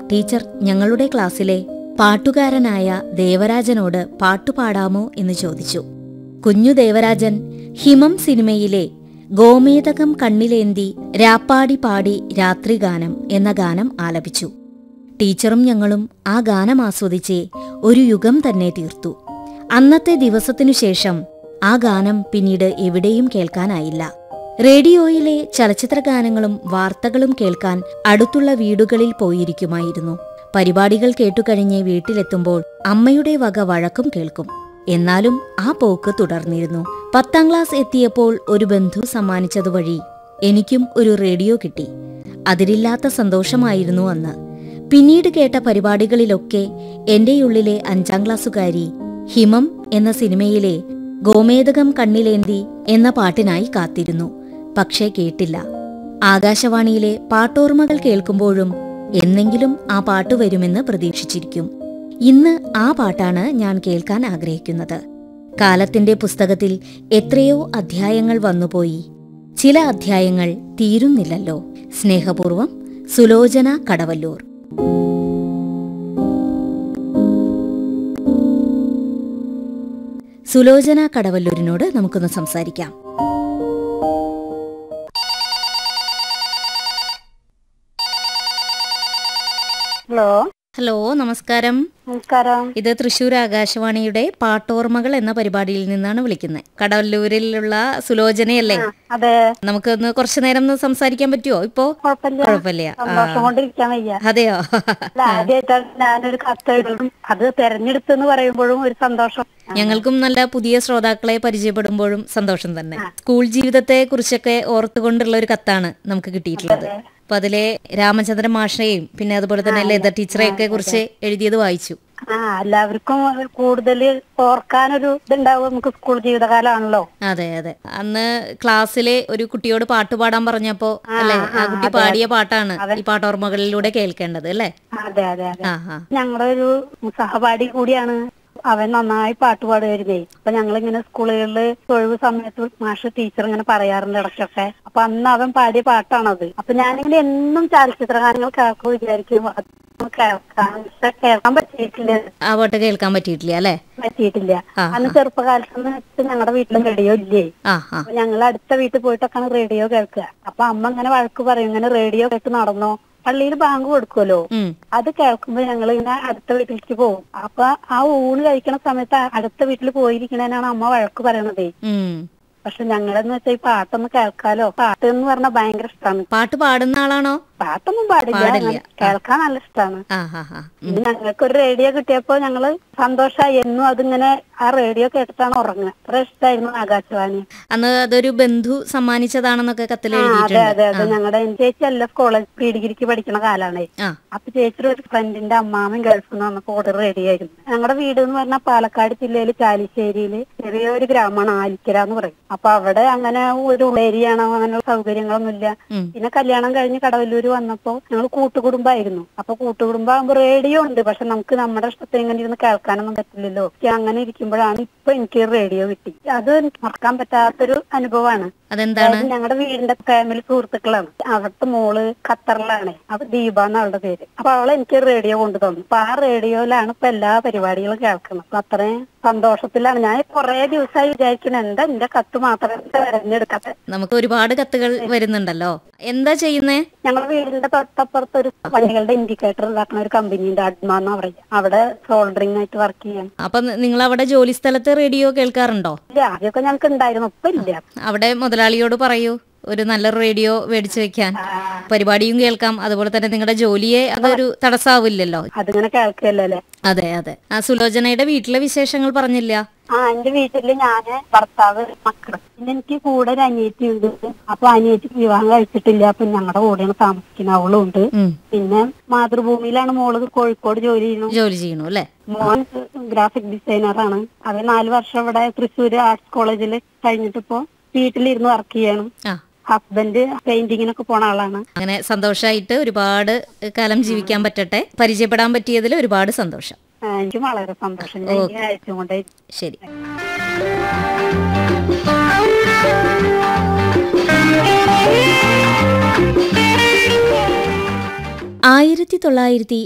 Teacher ഞങ്ങളുടെ ക്ലാസ്സിലെ പാട്ടുകാരനായ ദേവരാജനോട് പാട്ടുപാടാമോ എന്ന് ചോദിച്ചു കുഞ്ഞു ദേവരാജൻ ഹിമം സിനിമയിലെ ഗോമേതകം കണ്ണിലേന്തി രാപ്പാടി പാടി രാത്രിഗാനം എന്ന ഗാനം ആലപിച്ചു ടീച്ചറും ഞങ്ങളും ആ ഗാനം ആസ്വദിച്ച് ഒരു യുഗം തന്നെ തീർത്തു അന്നത്തെ ദിവസത്തിനു ശേഷം ആ ഗാനം പിന്നീട് എവിടെയും കേൾക്കാനായില്ല റേഡിയോയിലെ ചലച്ചിത്ര ഗാനങ്ങളും വാർത്തകളും കേൾക്കാൻ അടുത്തുള്ള വീടുകളിൽ പോയിരിക്കുമായിരുന്നു പരിപാടികൾ കേട്ടുകഴിഞ്ഞ് വീട്ടിലെത്തുമ്പോൾ അമ്മയുടെ വക വഴക്കും കേൾക്കും എന്നാലും ആ പോക്ക് തുടർന്നിരുന്നു പത്താം ക്ലാസ് എത്തിയപ്പോൾ ഒരു ബന്ധു സമ്മാനിച്ചതുവഴി എനിക്കും ഒരു റേഡിയോ കിട്ടി അതിരില്ലാത്ത സന്തോഷമായിരുന്നു അന്ന് പിന്നീട് കേട്ട പരിപാടികളിലൊക്കെ എന്റെ ഉള്ളിലെ അഞ്ചാം ക്ലാസ്സുകാരി ഹിമം എന്ന സിനിമയിലെ ഗോമേതകം കണ്ണിലേന്തി എന്ന പാട്ടിനായി കാത്തിരുന്നു പക്ഷേ കേട്ടില്ല ആകാശവാണിയിലെ പാട്ടോർമ്മകൾ കേൾക്കുമ്പോഴും എന്നെങ്കിലും ആ പാട്ട് വരുമെന്ന് പ്രതീക്ഷിച്ചിരിക്കും ഇന്ന് ആ പാട്ടാണ് ഞാൻ കേൾക്കാൻ ആഗ്രഹിക്കുന്നത് കാലത്തിന്റെ പുസ്തകത്തിൽ എത്രയോ അധ്യായങ്ങൾ വന്നുപോയി ചില അധ്യായങ്ങൾ തീരുന്നില്ലല്ലോ സ്നേഹപൂർവം സുലോചന കടവല്ലൂർ സുലോചന കടവല്ലൂരിനോട് നമുക്കൊന്ന് സംസാരിക്കാം ഹലോ ഹലോ നമസ്കാരം നമസ്കാരം ഇത് തൃശൂർ ആകാശവാണിയുടെ പാട്ടോർമ്മകൾ എന്ന പരിപാടിയിൽ നിന്നാണ് വിളിക്കുന്നത് കടവല്ലൂരിലുള്ള സുലോചനയല്ലേ അതെ നമുക്കൊന്ന് കുറച്ചു നേരം ഒന്ന് സംസാരിക്കാൻ പറ്റുമോ ഇപ്പോ കുഴപ്പമില്ല കുഴപ്പമില്ല ആ, സന്തോഷം കൊണ്ടിരിക്കാൻ വയ്യ അതെയോ അല്ല ആദ്യമായിട്ടാണ് ഞാനൊരു കത്ത് എഴുതും അത് തെരഞ്ഞെടുത്തെന്ന് പറയുമ്പോഴും ഒരു സന്തോഷം ഞങ്ങൾക്കും നല്ല പുതിയ ശ്രോതാക്കളെ പരിചയപ്പെടുമ്പോഴും സന്തോഷം തന്നെ സ്കൂൾ ജീവിതത്തെ കുറിച്ചൊക്കെ ഓർത്തുകൊണ്ടുള്ള ഒരു കത്താണ് നമുക്ക് കിട്ടിയിട്ടുള്ളത് അപ്പൊ അതിലെ രാമചന്ദ്രൻ മാഷയെയും പിന്നെ അതുപോലെ തന്നെ ലത ടീച്ചറെയൊക്കെ കുറിച്ച് എഴുതിയത് വായിച്ചു ആ എല്ലാവർക്കും കൂടുതൽ ഓർക്കാനൊരു ഇതുണ്ടാവും നമുക്ക് സ്കൂൾ ജീവിതകാലമാണല്ലോ അതെ അതെ അന്ന് ക്ലാസ്സിലെ ഒരു കുട്ടിയോട് പാട്ട് പാടാൻ പറഞ്ഞപ്പോ അല്ലെ ആ കുട്ടി പാടിയ പാട്ടാണ് ഈ പാട്ടോർമ്മകളിലൂടെ കേൾക്കേണ്ടത് അല്ലേ അതെ അതെ അതെ ആ ആ ഞങ്ങളുടെ ഒരു സഹപാഠി കൂടിയാണ് അവൻ നന്നായി പാട്ട് പാടുമായിരുന്നേ അപ്പൊ ഞങ്ങളിങ്ങനെ സ്കൂളുകളിൽ ഒഴിവ് സമയത്ത് മാഷ് ടീച്ചർ ഇങ്ങനെ പറയാറുണ്ട് ഇടയ്ക്കൊക്കെ അപ്പൊ അന്ന് അവൻ പാടിയ പാട്ടാണത് അപ്പൊ ഞാനിങ്ങനെ എന്നും ചലച്ചിത്ര ഗാനങ്ങൾ കേൾക്കും വിചാരിക്കും അത് കേൾക്കാൻ പക്ഷെ കേൾക്കാൻ പറ്റിയിട്ടില്ല ആ പാട്ട് കേൾക്കാൻ പറ്റിയിട്ടില്ല അല്ലേ പറ്റിയിട്ടില്ല ആ, അന്ന് ചെറുപ്പകാലത്ത് വെച്ച് ഞങ്ങളുടെ വീട്ടിലും റേഡിയോ ഇല്ലേ ആ ആ അപ്പൊ ഞങ്ങൾ അടുത്ത വീട്ടിൽ പോയിട്ടൊക്കെയാണ് റേഡിയോ കേൾക്കുക അപ്പൊ അമ്മ ഇങ്ങനെ വഴക്ക് പറയും ഇങ്ങനെ റേഡിയോ കേട്ട് നടന്നോ പള്ളിയിൽ ബാങ്ക് കൊടുക്കുമല്ലോ ഉം അത് കേൾക്കുമ്പോ ഞങ്ങൾ ഇങ്ങനെ അടുത്ത വീട്ടിലേക്ക് പോകും അപ്പൊ ആ ഊണ് കഴിക്കണ സമയത്ത് അടുത്ത വീട്ടിൽ പോയിരിക്കണേനാണ് അമ്മ വഴക്ക് പറയണതേ ഉം പക്ഷെ ഞങ്ങളെന്ന് വെച്ചാൽ ഈ പാട്ടൊന്ന് കേൾക്കാലോ പാട്ട് എന്ന് പറഞ്ഞാൽ ഭയങ്കര ഇഷ്ടമാണ് പാട്ട് പാടുന്ന ആളാണോ പാട്ടൊന്നും പാടില്ല പാടില്ല. എന്നാൽ കേൾക്കാൻ നല്ല ഇഷ്ടമാണ് ആ ആ ആ ഉം. ഇനി ഞങ്ങൾക്ക് ഒരു റേഡിയോ കിട്ടിയപ്പോ ഞങ്ങള് സന്തോഷമായി എന്നും അതിങ്ങനെ ആ റേഡിയോ കേട്ടിട്ടാണ് ഉറങ്ങുക അത്ര ഇഷ്ടമായിരുന്നു ആകാശവാണി അന്ന് അതൊരു ബന്ധു സമ്മാനിച്ചതാണെന്നൊക്കെ കത്തിൽ ആ അതെ എഴുതിയിട്ടുണ്ട് അതെ അതെ ഞങ്ങളുടെ ചേച്ചി അല്ല കോളേജ് പ്രീ ഡിഗ്രിക്ക് പഠിക്കണ കാലാണ് ആ അപ്പൊ ചേച്ചിയുടെ ഒരു ഫ്രണ്ടിന്റെ അമ്മാമൻ ഗൾഫിൽ നിന്ന് വന്നപ്പോ ഓർഡർ റെഡി ആയിരുന്നു ഞങ്ങളുടെ വീട് എന്ന് പറഞ്ഞാൽ പാലക്കാട് ജില്ലയിൽ ചാലിശ്ശേരിയില് ചെറിയൊരു ഗ്രാമമാണ് ആലിക്കര എന്ന് പറയും അപ്പൊ അവിടെ അങ്ങനെ ഒരു ഉള്ളേരിയാണ് അങ്ങനെ സൗകര്യങ്ങളൊന്നും ഇല്ല ഉം. പിന്നെ കല്യാണം കഴിഞ്ഞ് കടവല്ലൂര് വന്നപ്പോ ഞങ്ങൾ കൂട്ടുകുടുംബായിരുന്നു അപ്പൊ കൂട്ടുകുടുംബാകുമ്പോ റേഡിയോ ഉണ്ട് പക്ഷെ നമുക്ക് നമ്മുടെ ഇഷ്ടത്തിന് ഇങ്ങനെ ഇരുന്ന് കേൾക്കാനൊന്നും പറ്റില്ലല്ലോ എനിക്ക് അങ്ങനെ ഇരിക്കുമ്പോഴാണ് ഇപ്പൊ എനിക്ക് റേഡിയോ കിട്ടി അത് എനിക്ക് മറക്കാൻ പറ്റാത്തൊരു അനുഭവമാണ് അതെന്താണ് അതായത് ഞങ്ങളുടെ വീടിന്റെ ഫാമിലി സുഹൃത്തുക്കളാണ് അവിടുത്തെ മോള് ഖത്തറിലാണ് അപ്പൊ ദീപ എന്നവളുടെ പേര് അപ്പൊ അവളെ എനിക്ക് റേഡിയോ കൊണ്ടു തന്നു അപ്പൊ ആ റേഡിയോയിലാണ് ഇപ്പൊ എല്ലാ പരിപാടികളും കേൾക്കുന്നത് അപ്പൊ അത്രയും സന്തോഷത്തിലാണ് ഞാൻ കുറെ ദിവസമായി വിചാരിക്കണം എന്താ എന്റെ കത്ത് മാത്രം തെരഞ്ഞെടുക്കാത്ത നമുക്ക് ഒരുപാട് കത്തുകൾ വരുന്നുണ്ടല്ലോ എന്താ ചെയ്യുന്നേ ഞങ്ങളുടെ വീടിന്റെ തൊട്ടപ്പുറത്ത് ഒരു വണ്ടികളുടെ ഇൻഡിക്കേറ്റർ ഉണ്ടാക്കുന്ന ഒരു കമ്പനിയുണ്ട് അഡ്മ എന്ന് പറയും അവിടെ സോൾഡറിംഗ് ആയിട്ട് വർക്ക് ചെയ്യാൻ അപ്പൊ നിങ്ങൾ അവിടെ ജോലി സ്ഥലത്ത് റേഡിയോ കേൾക്കാറുണ്ടോ ഇല്ല ആദ്യമൊക്കെ ഞങ്ങൾക്ക് ഉണ്ടായിരുന്നു ഇപ്പൊ ഇല്ല അവിടെ മുതലാളിയോട് പറയൂ ഒരു നല്ല റേഡിയോ മേടിച്ചു വെക്കാൻ പരിപാടിയും കേൾക്കാം അതുപോലെ തന്നെ നിങ്ങളുടെ ജോലിയെ അതൊരു തടസ്സാവില്ലല്ലോ അതിങ്ങനെ കേൾക്കുകയല്ലേ അല്ലേ അതെ അതെ ആ സുലോചനയുടെ വീട്ടിലെ വിശേഷങ്ങൾ പറഞ്ഞില്ല ആ എന്റെ വീട്ടില് ഞാന് ഭർത്താവ് മക്കള് പിന്നെ എനിക്ക് കൂടെ ഒരു അനിയത്തി ഉണ്ട് അപ്പൊ അനിയത്തി വിവാഹം കഴിച്ചിട്ടില്ല അപ്പൊ ഞങ്ങളുടെ കൂടെയാണ് താമസിക്കുന്നത് അവളും ഉണ്ട് ഉം പിന്നെ മാതൃഭൂമിയിലാണ് മോള് കോഴിക്കോട് ജോലി ചെയ്യുന്നു ജോലി ചെയ്യണു അല്ലേ മോൻ ഗ്രാഫിക് ഡിസൈനറാണ് അവൻ നാല് വർഷം ഇവിടെ തൃശ്ശൂര് ആർട്സ് കോളേജിൽ കഴിഞ്ഞിട്ടിപ്പോ വീട്ടിലിരുന്ന് വർക്ക് ചെയ്യണം ആ ഹസ്ബൻഡ് പെയിന്റിങ്ങിനൊക്കെ പോണ ആളാണ് അങ്ങനെ സന്തോഷമായിട്ട് ഒരുപാട് കാലം ജീവിക്കാൻ പറ്റട്ടെ പരിചയപ്പെടാൻ പറ്റിയതിൽ ഒരുപാട് സന്തോഷം ആ, എനിക്ക് വളരെ സന്തോഷം ഞാൻ ഇങ്ങനെ അയച്ചുകൊണ്ടേ ശരി ആയിരത്തി തൊള്ളായിരത്തി